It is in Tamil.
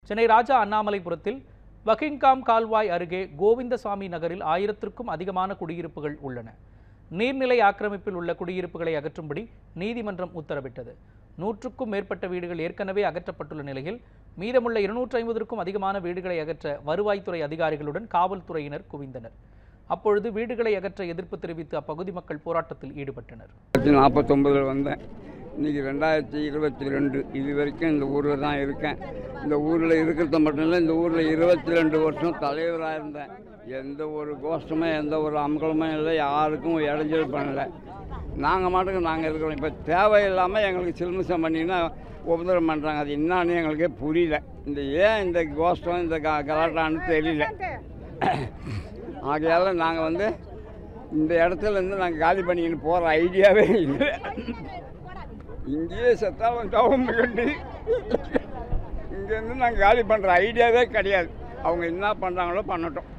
சென்னை ராஜா அண்ணாமலைபுரத்தில் வகின்காம் கால்வாய் அருகே கோவிந்தசாமி நகரில் ஆயிரத்திற்கும் அதிகமான குடியிருப்புகள் உள்ளன நீர்நிலை ஆக்கிரமிப்பில் உள்ள குடியிருப்புகளை அகற்றும்படி நீதிமன்றம் உத்தரவிட்டது நூற்றுக்கும் மேற்பட்ட வீடுகள் ஏற்கனவே அகற்றப்பட்டுள்ள நிலையில் மீதமுள்ள இருநூற்றி ஐம்பதற்கும் அதிகமான வீடுகளை அகற்ற வருவாய்த்துறை அதிகாரிகளுடன் காவல்துறையினர் குவிந்தனர் அப்பொழுது வீடுகளை அகற்ற எதிர்ப்பு தெரிவித்து அப்பகுதி மக்கள் போராட்டத்தில் ஈடுபட்டனர் ஆயிரத்தி நாற்பத்தொம்பதில் வந்தேன் இன்றைக்கி ரெண்டாயிரத்தி இருபத்தி ரெண்டு இது வரைக்கும் இந்த ஊரில் தான் இருக்கேன் இந்த ஊரில் இருக்கிறது மட்டும் இல்லை இந்த ஊரில் இருபத்தி ரெண்டு வருஷம் தலைவராக இருந்தேன் எந்த ஒரு கோஷ்டமும் எந்த ஒரு அமங்கலமும் இல்லை யாருக்கும் இடைஞ்சல் பண்ணலை நாங்கள் மாட்டுக்கு நாங்கள் இருக்கிறோம் இப்போ தேவையில்லாமல் எங்களுக்கு சில்மிசம் பண்ணினா உபதிரம் பண்ணுறாங்க அது என்னான்னு எங்களுக்கே புரியல இந்த ஏன் இந்த கோஷ்டம் இந்த க கலாட்டான்னு தெரியல ஆகையால் நாங்கள் வந்து இந்த இடத்துல இருந்து நாங்கள் காலி பண்ணிக்கிட்டு போகிற ஐடியாவே இல்லை இங்கேயே செத்தாலும் தவம் கண்டு இங்கேருந்து நாங்கள் காலி பண்ணுற ஐடியாவே கிடையாது அவங்க என்ன பண்ணுறாங்களோ பண்ணட்டும்